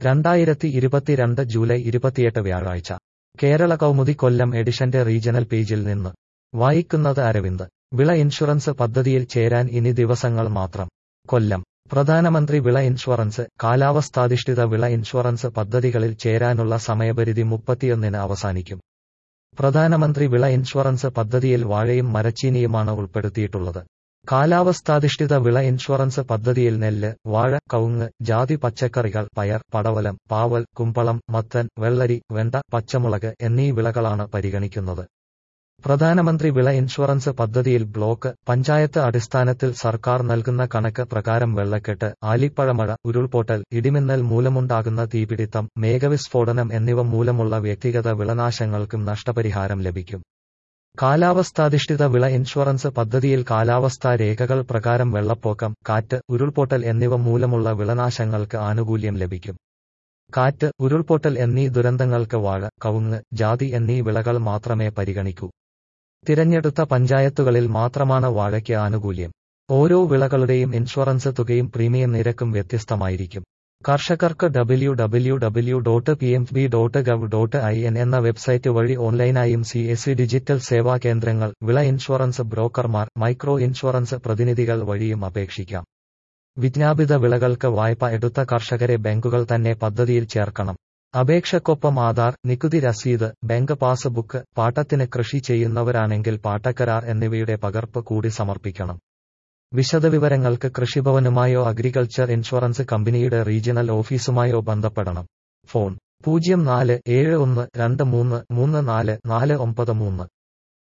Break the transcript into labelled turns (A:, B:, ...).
A: രണ്ടായിരത്തി ഇരുപത്തിരണ്ട് ജൂലൈ ഇരുപത്തിയെട്ട് വ്യാഴാഴ്ച കേരള കൗമുദി കൊല്ലം എഡിഷന്റെ റീജണൽ പേജിൽ നിന്ന് വായിക്കുന്നത് അരവിന്ദ് വിള ഇൻഷുറൻസ് പദ്ധതിയിൽ ചേരാൻ ഇനി ദിവസങ്ങൾ മാത്രം കൊല്ലം പ്രധാനമന്ത്രി വിള ഇൻഷുറൻസ് കാലാവസ്ഥാധിഷ്ഠിത വിള ഇൻഷുറൻസ് പദ്ധതികളിൽ ചേരാനുള്ള സമയപരിധി മുപ്പത്തിയൊന്നിന് അവസാനിക്കും പ്രധാനമന്ത്രി വിള ഇൻഷുറൻസ് പദ്ധതിയിൽ വാഴയും മരച്ചീനിയുമാണ് ഉൾപ്പെടുത്തിയിട്ടുള്ളത് കാലാവസ്ഥാധിഷ്ഠിത വിള ഇൻഷുറൻസ് പദ്ധതിയിൽ നെല്ല് വാഴ കവുങ്ങ് ജാതി പച്ചക്കറികൾ പയർ പടവലം പാവൽ കുമ്പളം മത്തൻ വെള്ളരി വെണ്ട പച്ചമുളക് എന്നീ വിളകളാണ് പരിഗണിക്കുന്നത് പ്രധാനമന്ത്രി വിള ഇൻഷുറൻസ് പദ്ധതിയിൽ ബ്ലോക്ക് പഞ്ചായത്ത് അടിസ്ഥാനത്തിൽ സർക്കാർ നൽകുന്ന കണക്ക് പ്രകാരം വെള്ളക്കെട്ട് ആലിപ്പഴമഴ ഉരുൾപൊട്ടൽ ഇടിമിന്നൽ മൂലമുണ്ടാകുന്ന തീപിടിത്തം മേഘവിസ്ഫോടനം എന്നിവ മൂലമുള്ള വ്യക്തിഗത വിളനാശങ്ങൾക്കും നഷ്ടപരിഹാരം ലഭിക്കും കാലാവസ്ഥാധിഷ്ഠിത വിള ഇൻഷുറൻസ് പദ്ധതിയിൽ കാലാവസ്ഥാ രേഖകൾ പ്രകാരം വെള്ളപ്പൊക്കം കാറ്റ് ഉരുൾപൊട്ടൽ എന്നിവ മൂലമുള്ള വിളനാശങ്ങൾക്ക് ആനുകൂല്യം ലഭിക്കും കാറ്റ് ഉരുൾപൊട്ടൽ എന്നീ ദുരന്തങ്ങൾക്ക് വാഴ കവുങ്ങ് ജാതി എന്നീ വിളകൾ മാത്രമേ പരിഗണിക്കൂ തിരഞ്ഞെടുത്ത പഞ്ചായത്തുകളിൽ മാത്രമാണ് വാഴയ്ക്ക് ആനുകൂല്യം ഓരോ വിളകളുടെയും ഇൻഷുറൻസ് തുകയും പ്രീമിയം നിരക്കും വ്യത്യസ്തമായിരിക്കും കർഷകർക്ക് W W W dot P M B dot gov dot I N എന്ന വെബ്സൈറ്റ് വഴി ഓൺലൈനായും C S C digital Seva കേന്ദ്രങ്ങൾ വിള ഇൻഷുറൻസ് ബ്രോക്കർമാർ മൈക്രോ ഇൻഷുറൻസ് പ്രതിനിധികൾ വഴിയും അപേക്ഷിക്കാം വിജ്ഞാപിത വിളകൾക്ക് വായ്പ എടുത്ത കർഷകരെ ബാങ്കുകൾ തന്നെ പദ്ധതിയിൽ ചേർക്കണം അപേക്ഷക്കൊപ്പം ആധാർ നികുതി രസീത് ബാങ്ക് പാസ്ബുക്ക് പാട്ടത്തിന് കൃഷി ചെയ്യുന്നവരാണെങ്കിൽ പാട്ടക്കരാർ എന്നിവയുടെ പകർപ്പ് കൂടി സമർപ്പിക്കണം വിശദവിവരങ്ങൾക്ക് കൃഷിഭവനുമായോ അഗ്രികൾച്ചർ ഇൻഷുറൻസ് കമ്പനിയുടെ റീജിയണൽ ഓഫീസുമായോ ബന്ധപ്പെടണം ഫോൺ പൂജ്യം നാല് ഏഴ് ഒന്ന് രണ്ട് മൂന്ന് മൂന്ന് നാല് നാല് ഒമ്പത് മൂന്ന്